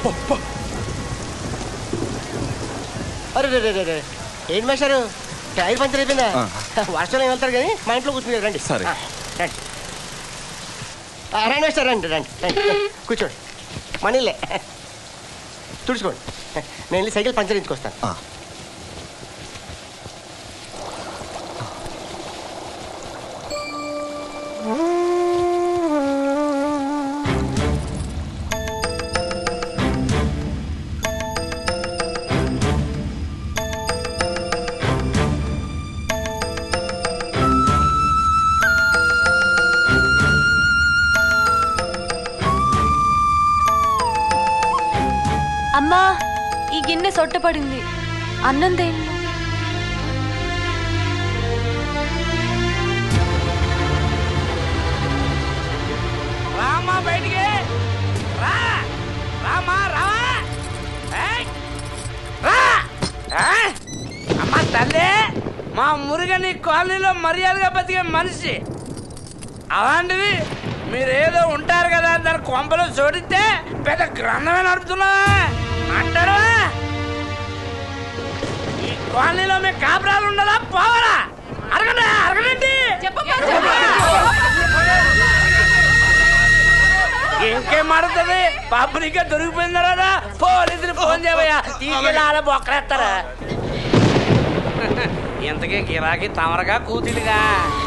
అరే రే రే రే రే ఏంటి మేషారు tyre puncture అయిపోయిందా వర్షంలో ఏం వెళ్తారు కానీ మా ఇంట్లో కూర్చుని రండి సరే. ఆ, రండి ఆ, రండి మేస్టారు రండి రండి రండి కూర్చోండి మనీలే తుడుచుకోండి నేను వెళ్ళి సైకిల్ పంచర్ ఇచ్చుకొస్తాను ఆ. అమ్మా ఈ గిన్నె సొట్టపడింది అన్నం దేని రామా బయటికి రా రామా రావా ఏయ్! రా ఏయ్! అమ్మా తల్లి మా మురుగని కాలనీలో మర్యాదగా బతికే మనిషి అలాంటిది మీరేదో ఉంటారు కదా అని దాని కొంపలో చోడితే పెద్ద గ్రంథమే నడుపుతున్నా అంటాడు ఈ కాలనీలో మీ కాపురాలు ఉండదా పోవరా అడగండి అడగండి ఇంకేం ఆడుతుంది పబ్లిక్ దొరికిపోయింది కదా పోలీసులు ఫోన్ చేయబోయా తీసుకెళ్ళి ఆడ బొక్కలేస్తారా ఇంతకీ గిరాకీ తమరగా కూతులుగా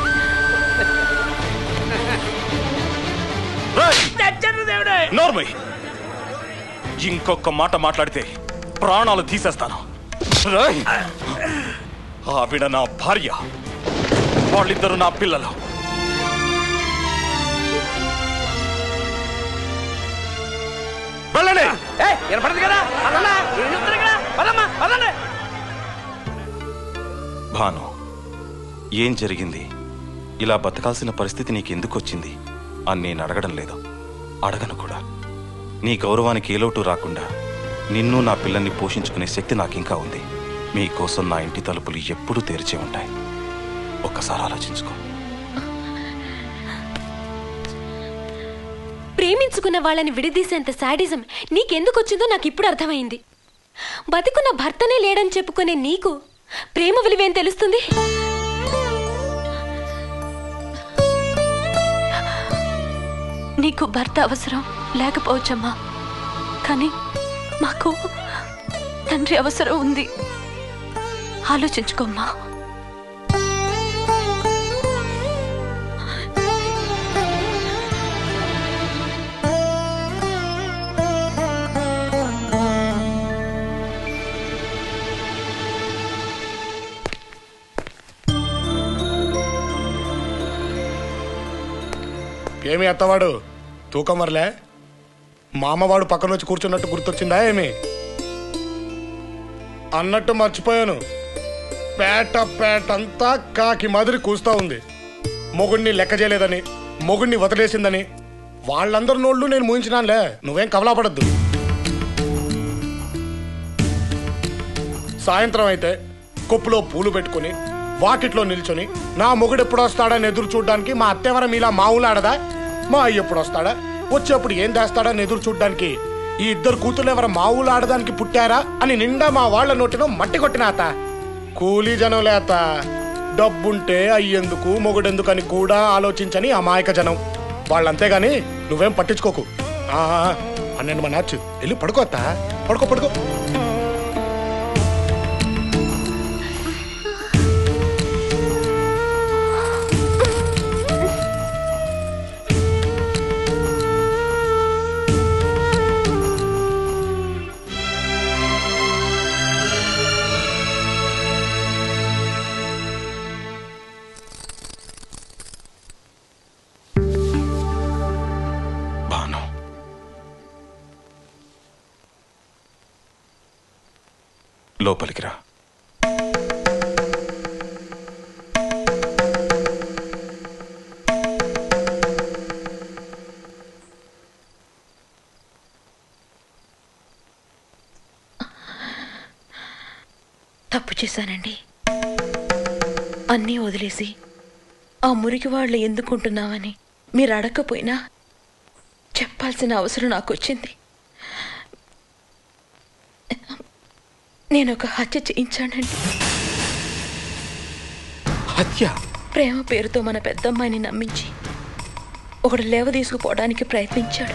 చచ్చరు దేవుడు నోర్మయ్ ఇంకొక మాట మాట్లాడితే ప్రాణాలు తీసేస్తాను రేయ్! ఆవిడ నా భార్య వాళ్ళిద్దరు నా పిల్లలు వెళ్ళండి ఏ వినపడదు కదా పదన్నా ఏం చెప్తారు ఇక్కడ పదమ్మా పదండి భాను ఏం జరిగింది ఇలా బతకాల్సిన పరిస్థితి నీకెందుకు వచ్చింది అని నేను అడగడం లేదు అడగను కూడా నీ గౌరవానికి ఏ లోటు రాకుండా నిన్ను నా పిల్లల్ని పోషించుకునే శక్తి నాకింకా ఉంది మీకోసం నా ఇంటి తలుపులు ఎప్పుడూ తెరిచే ఉంటాయి ఒక్కసారి ఆలోచించుకో ప్రేమించుకున్న వాళ్ళని విడదీసేంత శాడిజం నీకెందుకు వచ్చిందో నాకు ఇప్పుడు అర్థమైంది బతికున్న భర్తనే లేడని చెప్పుకునే నీకు ప్రేమ విలువేం తెలుస్తుంది నీకు భర్త అవసరం లేకపోవచ్చమ్మా కానీ మాకు తండ్రి అవసరం ఉంది ఆలోచించుకోమ్మా ఏమి అత్తవాడు తూకం మరలే మామవాడు పక్కన వచ్చి కూర్చున్నట్టు గుర్తొచ్చిందా ఏమి అన్నట్టు మర్చిపోయాను పేట పేట అంతా కాకి మాదిరి కూస్తా ఉంది మొగుడిని లెక్క చేయలేదని మొగుడిని వదిలేసిందని వాళ్ళందరి నోళ్ళు నేను ముయించినానులే నువ్వేం కవలాపడద్దు సాయంత్రం అయితే కొప్పులో పూలు పెట్టుకుని వాకిట్లో నిల్చొని నా మొగుడు ఎప్పుడు వస్తాడని ఎదురు చూడడానికి మా అత్తెవరం ఇలా మావులు ఆడదా మా అయ్య ఎప్పుడు వస్తాడా వచ్చేప్పుడు ఏం చేస్తాడని ఎదురు చూడడానికి ఈ ఇద్దరు కూతురు ఎవరు మావులు ఆడడానికి పుట్టారా అని నిండా మా వాళ్ళ నోటిలో మట్టి కొట్టిన అత కూలీ జనం లేత డబ్బుంటే అయ్యేందుకు మొగుడెందుకు అని కూడా ఆలోచించని అమాయక జనం వాళ్ళంతేగాని నువ్వేం పట్టించుకోకు ఆ, పన్నెండు మన నచ్చు వెళ్ళి పడుకోతా పడుకో పడుకో భాను లోపలికి రా తప్పు చేశానండి అన్నీ వదిలేసి ఆ మురికి వాళ్ళు ఎందుకుంటున్నావని మీరు అడగకపోయినా చెప్పాల్సిన అవసరం నాకు వచ్చింది నేను ఒక హత్య చేయించానండి హత్య ప్రేమ పేరుతో మన పెద్దమ్మాయిని నమ్మించి ఒకడు లేవ తీసుకుపోవడానికి ప్రయత్నించాడు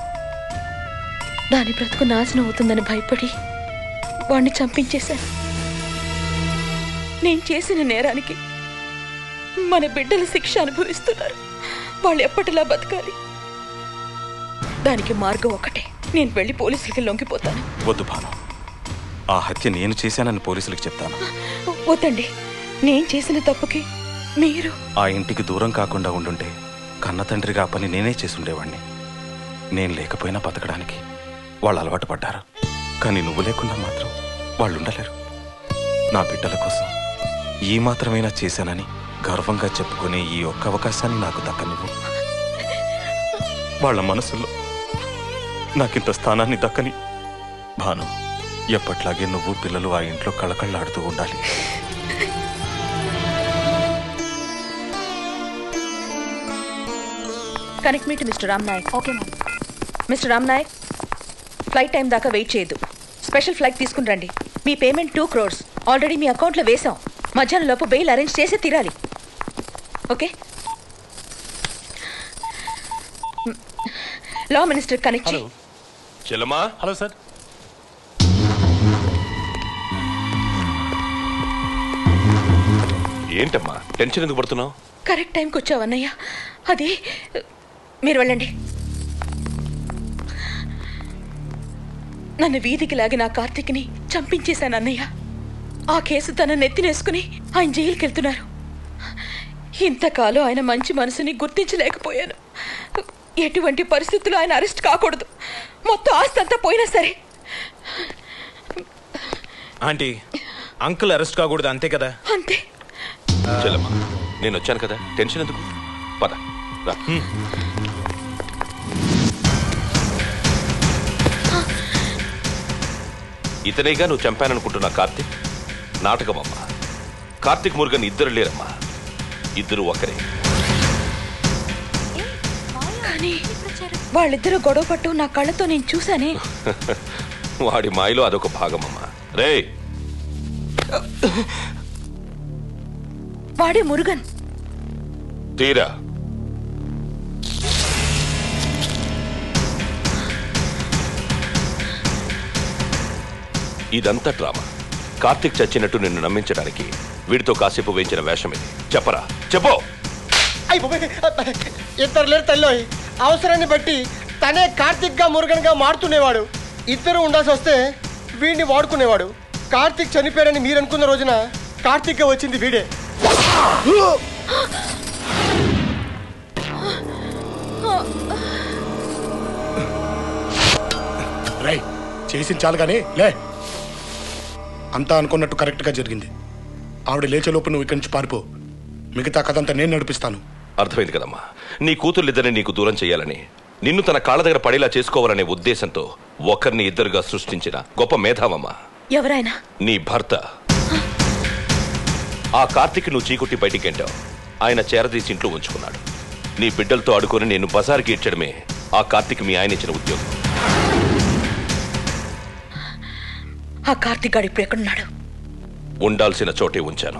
దాని బ్రతుకు నాశనం అవుతుందని భయపడి వాణ్ణి చంపించేశాను నేను చేసిన నేరానికి మన బిడ్డల శిక్ష అనుభవిస్తున్నారు వాళ్ళు ఎప్పటిలా బతకాలి దానికి మార్గం ఒకటే నేను వెళ్ళి పోలీసులకి లొంగిపోతాను వద్దు భాను ఆ హత్య నేను చేశానని పోలీసులకు చెప్తాను వద్దండి నేను చేసిన తప్పుకి మీరు ఆ ఇంటికి దూరం కాకుండా ఉండుంటే కన్న తండ్రిగా ఆ పని నేనే చేసుండేవాణ్ణి నేను లేకపోయినా బతకడానికి వాళ్ళు అలవాటు పడ్డారు కానీ నువ్వు లేకుండా మాత్రం వాళ్ళు ఉండలేరు నా బిడ్డల కోసం ఈ మాత్రమైనా చేశానని గర్వంగా చెప్పుకునే ఈ ఒక్క అవకాశాన్ని నాకు దక్కనివ్వు వాళ్ళ మనసులో నాకింత స్థానాన్ని దక్కని భాను ఎప్పట్లాగే నువ్వు పిల్లలు ఆ ఇంట్లో కళకళ్ళాడుతూ ఉండాలి connect me to mister Ram Nayak okay ma'am mister Ram Nayak flight time దాకా వెయిట్ చేయొద్దు స్పెషల్ ఫ్లైట్ తీసుకుని రండి మీ పేమెంట్ టూ క్రోర్స్ ఆల్రెడీ మీ అకౌంట్లో వేసాం మధ్యాహ్నం లోపు బెయిల్ అరేంజ్ చేసి తీరాలి ఓకే లా మినిస్టర్ కనెక్ట్ చేయి చెల్లమా హలో సార్ ఏంటమ్మా టెన్షన్ ఎందుకు పడుతున్నావు కరెక్ట్ టైంకి వచ్చావు అన్నయ్య అది మీరు వెళ్ళండి నన్ను వీధికి లాగిన ఆ కార్తీక్ని చంపించేశాను అన్నయ్య ఆ కేసు తన నెత్తినేసుకుని ఆయన జైలుకి వెళ్తున్నారు ఇంతకాలం ఆయన మంచి మనసుని గుర్తించలేకపోయాను ఎటువంటి పరిస్థితుల్లో ఆయన అరెస్ట్ కాకూడదు మొత్తం ఆస్తి అంతా పోయినా సరే ఆంటీ అంకుల్ అరెస్ట్ కాకూడదు అంతే కదా అంతే చెల్లమ్మా నేను వచ్చాను కదా టెన్షన్ ఎందుకు పద రా. ఇతనేగా నువ్వు చంపాననుకుంటున్నా కార్తిక్ నాటకమమ్మా కార్తిక్ మురుగన్ ఇద్దరు లేరమ్మా ఇద్దరు ఒకరే కానీ వాళ్ళిద్దరూ గొడవ పట్టు నా కళ్ళతో నేను చూశానే వాడి మాయలో అదొక భాగమమ్మా రే వాడే మురుగన్ తీరా ఇదంతా డ్రామా కార్తిక్ చచ్చినట్టు నిన్ను నమ్మించడానికి వీడితో కాసేపు వేయించిన వేషం ఇది చెప్పరా చెప్పు అయిపోయి ఇద్దరు లేరు తల్లో అవసరాన్ని బట్టి తనే కార్తిక్ గా మురుగన్ గా మారుతునేవాడు ఇద్దరు ఉండాల్సి వస్తే వీడిని వాడుకునేవాడు కార్తిక్ చనిపోయాడని మీరు అనుకున్న రోజున కార్తిక్ గా వచ్చింది వీడే రై చేసి చాలు కానీ లే అంతా అనుకున్నట్టు కరెక్ట్గా జరిగింది ఆవిడ లేచేలోపు నువ్వు ఇక్కడి నుంచి పారిపో మిగతా కథ అంతా నేను నడిపిస్తాను అర్థమైంది కదమ్మా నీ కూతుర్లిద్దరిని నీకు దూరం చేయాలని నిన్ను తన కాళ్ళ దగ్గర పడేలా చేసుకోవాలనే ఉద్దేశంతో ఒకరిని ఇద్దరుగా సృష్టించిన గొప్ప మేధావమ్మా ఎవరైనా నీ భర్త ఆ కార్తిక్ నువ్వు చీకుట్టి బయటికి గెంటావు ఆయన చేరదీసి ఇంట్లో ఉంచుకున్నాడు నీ బిడ్డలతో ఆడుకొని నేను బజార్కి ఇచ్చడమే ఆ కార్తిక్ మీ ఆయన ఇచ్చిన ఉద్యోగం ఆ కార్తీక్ గాడు ఇప్పుడు ఎక్కడున్నాడు ఉండాల్సిన చోటే ఉంచాను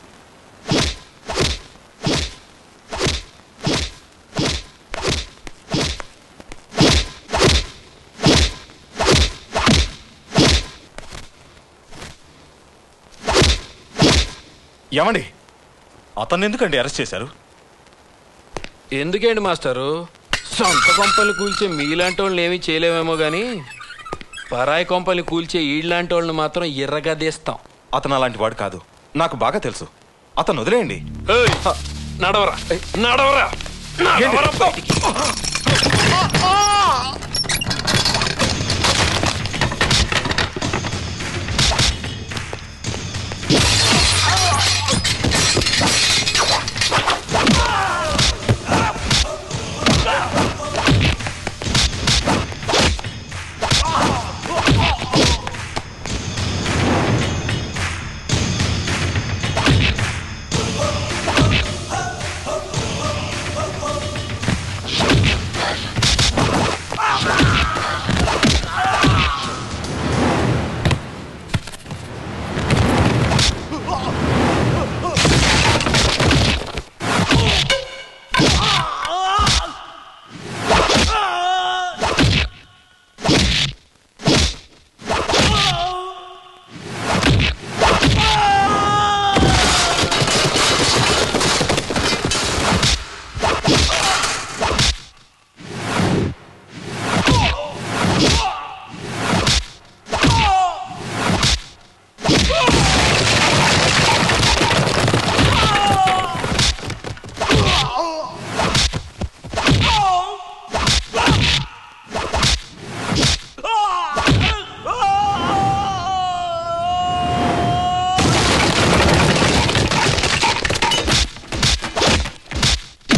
ఏమండి అతన్ని ఎందుకండి అరెస్ట్ చేశారు ఎందుకేంటి మాస్టారు సొంత కొంపల్ని కూల్చే మీలాంటి వాళ్ళని ఏమీ చేయలేమేమో కానీ పరాయి కొంపల్ని కూల్చే ఈళ్ళలాంటి వాళ్ళని మాత్రం ఎర్రగా తీస్తాం అతను అలాంటి వాడు కాదు నాకు బాగా తెలుసు అతను వదిలేయండి ఏయ్, నడవరా నడవరా నడవరా బయటికి.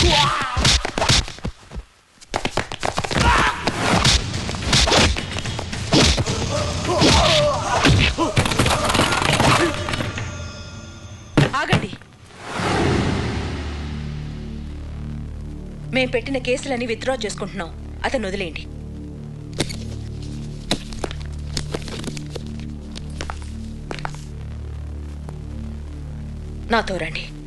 ఆగండి మేం పెట్టిన కేసులన్నీ విత్డ్రా చేసుకుంటున్నాం అతను వదిలేయండి నాతో రండి